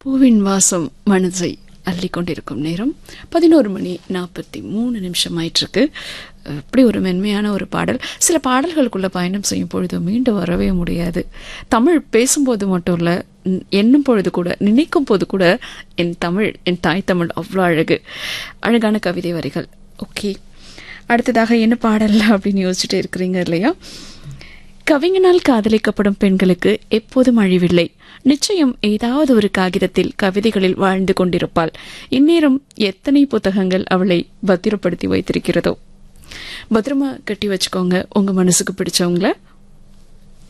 பூவின் வாசம் மனதை அள்ளி கொண்டிருக்கும் நேரம் பதினோரு மணி நாற்பத்தி மூணு நிமிஷம் ஆயிட்டிருக்கு அப்படி ஒரு மென்மையான ஒரு பாடல் சில பாடல்களுக்குள்ள பயணம் செய்யும் பொழுது மீண்டு வரவே முடியாது தமிழ் பேசும்போது மட்டும் இல்லை எண்ணும் பொழுது கூட நினைக்கும் போது கூட என் தமிழ் என் தாய் தமிழ் அவ்வளோ அழகு அழகான கவிதை வரிகள் ஓகே அடுத்ததாக என்ன பாடல் அப்படின்னு யோசிச்சுட்டு இருக்கிறீங்க இல்லையா கவிஞனால் காதலிக்கப்படும் பெண்களுக்கு எப்போதும் அழிவில்லை நிச்சயம் ஏதாவது ஒரு காகிதத்தில் கவிதைகளில் வாழ்ந்து கொண்டிருப்பாள் இந்நேரம் எத்தனை புத்தகங்கள் அவளை பத்திரப்படுத்தி வைத்திருக்கிறதோ பத்திரமா கட்டி வச்சுக்கோங்க உங்க மனசுக்கு பிடிச்சவங்கள